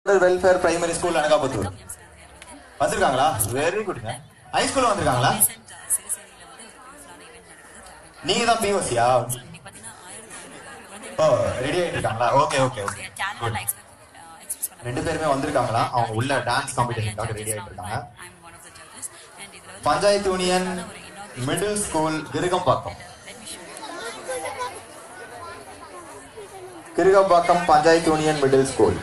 welfare primary school Anakaputhur வந்திருக்காங்களா very குட்ங்க high ஸ்கூல்ல வந்திருக்காங்களா நீங்க தான் பிஓசியா ஓ ரெடி ஆயிட்டு இருக்காங்களா ஓகே ஓகே ஓகே ரெண்டு பேருமே வந்திருக்காங்களா அவங்க உள்ள டான்ஸ் காம்படிஷனுக்காக ரெடி ஆயிட்டு இருக்காங்க panchayat union middle school Kirukambakkam Kirukambakkam panchayat union middle school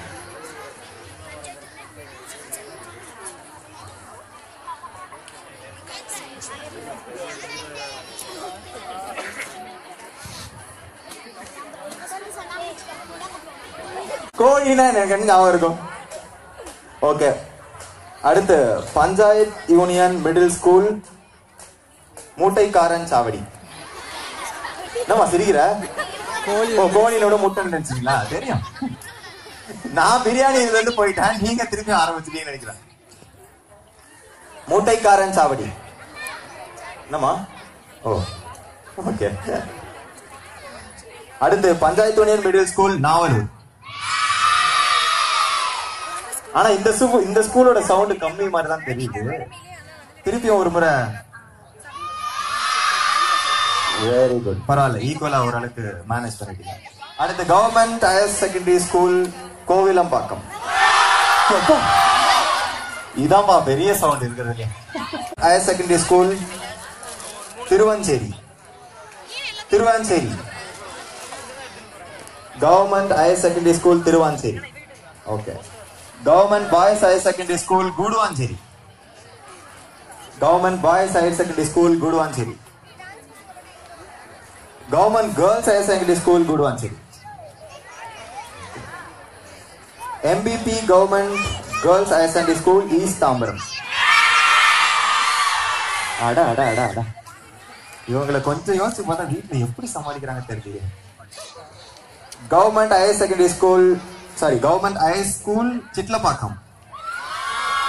கோழினா எனக்கு என்ன ஞாபகம் இருக்கும் ஓகே அடுத்து panchayat union middle school Moottaikaran Chavadi என்னம்மா சிரிக்கிற ஓ கோழினோட முட்டை நினைச்சீங்களா தெரியும் நான் பிரியாணி இதுல இருந்து போயிட்டேன் நீங்க திருப்பி ஆரம்பிச்சிட்டீங்கன்னு நினைக்கிறேன் மூட்டைக்காரன் சாவடி என்னம்மா ஓ ஓகே அடுத்து panchayat union middle school Navalur ஆனா இந்த ஸ்கூ இந்த ஸ்கூலோட சவுண்ட் கம்மி மாதிரி தான் தெரியுது திருப்பியும் ஒரு முறை வெரி குட் பரவாயில்ல ஈக்குவலா ஓரளவுக்கு மேனேஜ் பண்ணிட்டீங்க அடுத்து government higher secondary school Kovilambakkam அப்பா, இதான்பா பெரிய சவுண்ட் இருக்கிறது higher secondary school Thiruvanjeri Thiruvancheri government higher secondary school Thiruvancheri okay government boys higher secondary school Guduvancheri government boys higher secondary school Guduvancheri government girls higher secondary school Guduvancheri MBB government girls higher secondary school east Tambaram அட அட அட அட இவங்களை கொஞ்சம் யோசிச்சு பார்த்தா வீட்டுல எப்படி சமாளிக்கிறாங்க தெரியல government higher secondary school sorry government high school Chitlapakkam